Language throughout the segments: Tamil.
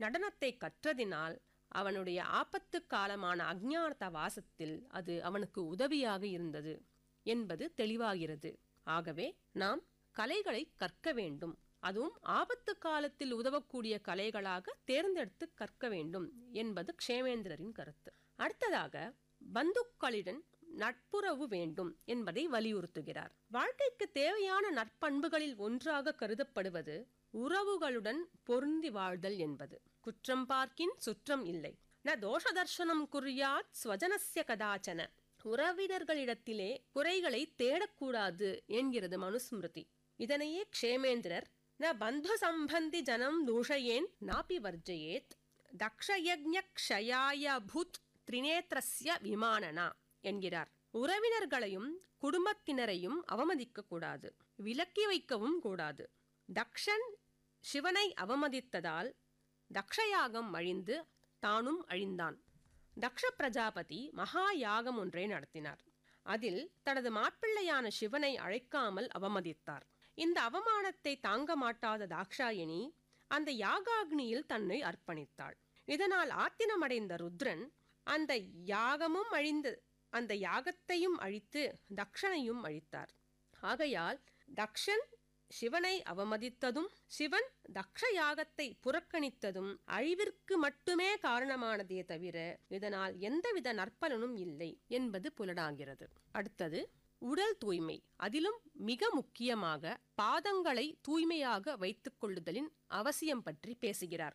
நடனத்தை கற்றதினால் அவனுடைய ஆபத்து காலமான அஞ்ஞானத வாசத்தில் அது அவனுக்கு உதவியாக இருந்தது என்பது தெளிவாகிறது ஆகவே நாம் கலைகளை கற்க வேண்டும் அதுவும் ஆபத்து காலத்தில் உதவக்கூடிய கலைகளாக தேர்ந்தெடுத்து கற்க வேண்டும் என்பது க்ஷேமேந்திரரின் கருத்து அடுத்ததாக பந்துக்களிடம் நட்புறவு வேண்டும் என்பதை வலியுறுத்துகிறார் வாழ்க்கைக்கு தேவையான நற்பண்புகளில் ஒன்றாக கருதப்படுவது உறவுகளுடன் பொருந்தி வாழ்தல் என்பது குற்றம் பார்க்கின் சுற்றம் இல்லை ந தோஷ தர்சனம் குறியாத் ஸ்வஜனஸ்ய கதாச்சன உறவினர்களிடத்திலே குறைகளை தேடக்கூடாது என்கிறது மனுஸ்மிருதி இதனையே க்ஷேமேந்திரர் ந பந்து சம்பந்தி ஜனம் தூஷயேன் நாபி வர்ஜயேத் தக்ஷயஜ்ஞ க்ஷயாய பூத் திரிநேத்திரஸ்ய விமானனா என்கிறார் உறவினர்களையும் குடும்பத்தினரையும் அவமதிக்க கூடாது விலக்கி வைக்கவும் கூடாது தக்ஷன் சிவனை அவமதித்ததால் தக்ஷயாகம் அழிந்து தானும் அழிந்தான் தக்ஷ பிரஜாபதி மகா யாகம் ஒன்றை நடத்தினார் அதில் தனது மாப்பிள்ளையான சிவனை அழைக்காமல் அவமதித்தார் இந்த அவமானத்தை தாங்க மாட்டாத தாக்ஷாயணி அந்த யாகாக்னியில் தன்னை அர்ப்பணித்தாள் இதனால் ஆத்தினமடைந்த ருத்ரன் அந்த யாகமும் அழிந்து அந்த யாகத்தையும் அழித்து தக்ஷனையும் அழித்தார் ஆகையால் தக்ஷன் சிவனை அவமதித்ததும் சிவன் தக்ஷ யாகத்தை புறக்கணித்ததும் அழிவிற்கு மட்டுமே காரணமானதே தவிர இதனால் எந்தவித நற்பலனும் இல்லை என்பது புலனாகிறது அடுத்தது உடல் தூய்மை அதிலும் மிக முக்கியமாக பாதங்களை தூய்மையாக வைத்துக் கொள்ளுதலின் அவசியம் பற்றி பேசுகிறார்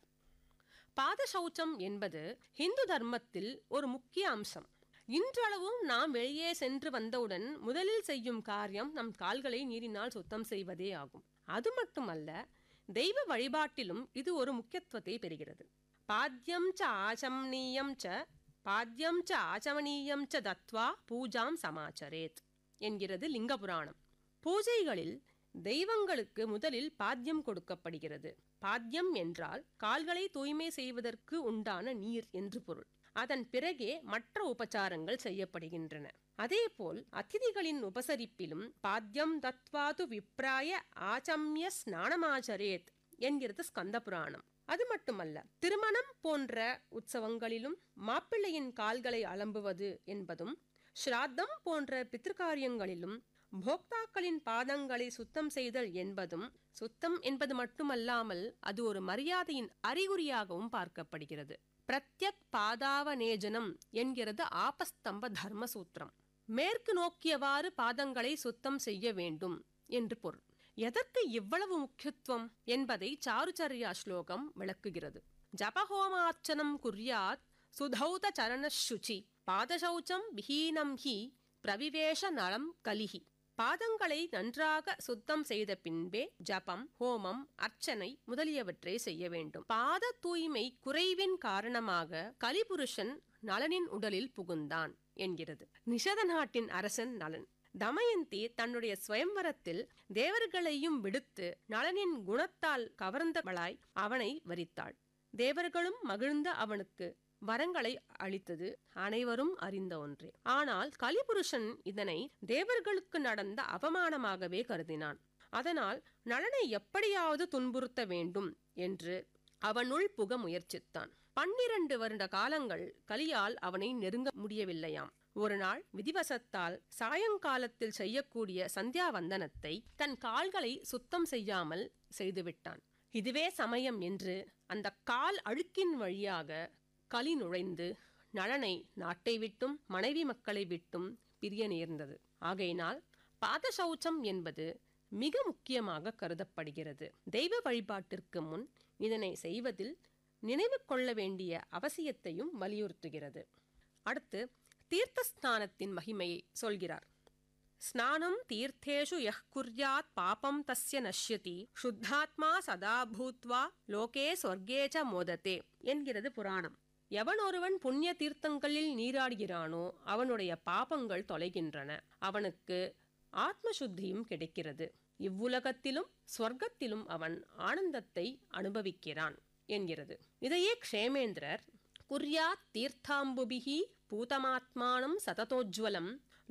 பாத சௌச்சம் என்பது ஹிந்து தர்மத்தில் ஒரு முக்கிய அம்சம் இன்றளவும் நாம் வெளியே சென்று வந்தவுடன் முதலில் செய்யும் காரியம் நம் கால்களை நீரினால் சுத்தம் செய்வதே ஆகும் அது மட்டுமல்ல தெய்வ வழிபாட்டிலும் இது ஒரு முக்கியத்துவத்தை பெறுகிறது பாத்தியம் ச ஆச்சமனீயம் ச பாத்தியம் ச ஆச்சமனீயம் ச தத்வா பூஜாம் சமாச்சரேத் என்கிறது லிங்க புராணம் பூஜைகளில் தெய்வங்களுக்கு முதலில் பாத்தியம் கொடுக்கப்படுகிறது பாத்தியம் என்றால் கால்களை தூய்மை செய்வதற்கு உண்டான நீர் என்று பொருள் அதன் பிறகே மற்ற உபச்சாரங்கள் செய்யப்படுகின்றன அதேபோல் அதிதிகளின் உபசரிப்பிலும் பாத்தியம் தத்வாது விப்ராய ஆச்சம்ய ஸ்நானமாச்சரேத் என்கிறது ஸ்கந்த புராணம் அது மட்டுமல்ல திருமணம் போன்ற உற்சவங்களிலும் மாப்பிள்ளையின் கால்களை அலம்புவது என்பதும் ஸ்ராத்தம் போன்ற பித்திருக்காரியங்களிலும் போக்தாக்களின் பாதங்களை சுத்தம் செய்தல் என்பதும் சுத்தம் என்பது மட்டுமல்லாமல் அது ஒரு மரியாதையின் அறிகுறியாகவும் பார்க்கப்படுகிறது பிரத்யக் பாதாவநேஜனம் என்கிறது ஆபஸ்தம்ப தர்ம சூத்திரம் மேற்கு நோக்கியவாறு பாதங்களை சுத்தம் செய்ய வேண்டும் என்று பொருள் எதற்கு இவ்வளவு முக்கியத்துவம் என்பதை சாருச்சரியா ஸ்லோகம் விளக்குகிறது ஜபஹோமார்ச்சனம் குர்யாத் சுதௌத சரண சுச்சி பாதசௌச்சம் விஹீனம் ஹி பிரவிவேஷ நலம் கலிஹி பாதங்களை நன்றாக சுத்தம் செய்த பின்பே ஜபம் ஹோமம் அர்ச்சனை முதலியவற்றை செய்ய வேண்டும் பாத தூய்மை குறைவின் காரணமாக கலிபுருஷன் நலனின் உடலில் புகுந்தான் என்கிறது நிஷத நாட்டின் அரசன் நலன் தமயந்தி தன்னுடைய சுயம்வரத்தில் தேவர்களையும் விடுத்து நலனின் குணத்தால் கவர்ந்தவளாய் அவனை வரித்தாள் தேவர்களும் மகிழ்ந்த அவனுக்கு வரங்களை அளித்தது அனைவரும் அறிந்த ஒன்றே ஆனால் கலிபுருஷன் இதனை தேவர்களுக்கு நடந்த அவமானமாகவே கருதினான் அதனால் நலனை எப்படியாவது துன்புறுத்த வேண்டும் என்று அவனுள் புக முயற்சித்தான் பன்னிரண்டு வருட காலங்கள் கலியால் அவனை நெருங்க முடியவில்லையாம் ஒரு நாள் விதிவசத்தால் சாயங்காலத்தில் செய்யக்கூடிய சந்தியாவந்தனத்தை தன் கால்களை சுத்தம் செய்யாமல் செய்துவிட்டான் இதுவே சமயம் என்று அந்த கால் அழுக்கின் வழியாக களி நுழைந்து நலனை நாட்டை விட்டும் மனைவி மக்களை விட்டும் பிரிய நேர்ந்தது ஆகையினால் பாத சௌச்சம் என்பது மிக முக்கியமாக கருதப்படுகிறது தெய்வ வழிபாட்டிற்கு முன் இதனை செய்வதில் நினைவு கொள்ள வேண்டிய அவசியத்தையும் வலியுறுத்துகிறது அடுத்து தீர்த்தஸ்நானத்தின் மகிமையை சொல்கிறார் ஸ்நானம் தீர்த்தேஷு யஹ் குர்யாத் பாபம் தஸ்ய நஷ்யதி சுத்தாத்மா சதா பூத்வா லோகே சொர்க்கே ச மோதத்தே என்கிறது புராணம் எவன் ஒருவன் புண்ணிய தீர்த்தங்களில் நீராடுகிறானோ அவனுடைய பாபங்கள் தொலைகின்றன அவனுக்கு ஆத்ம சுத்தியும் கிடைக்கிறது இவ்வுலகத்திலும் ஸ்வர்க்கத்திலும் அவன் ஆனந்தத்தை அனுபவிக்கிறான் என்கிறது இதையே க்ஷேமேந்திரர் குர்யாத் தீர்த்தாம்புபிஹி பூதமாத்மானம் சததோஜ்வலம்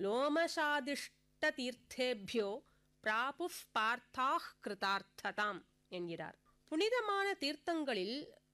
லோமசாதிஷ்ட தீர்த்தேபியோ பிராபுஃப் பார்த்தாஹ் கிருதார்த்ததாம் என்கிறார் புனிதமான தீர்த்தங்களில்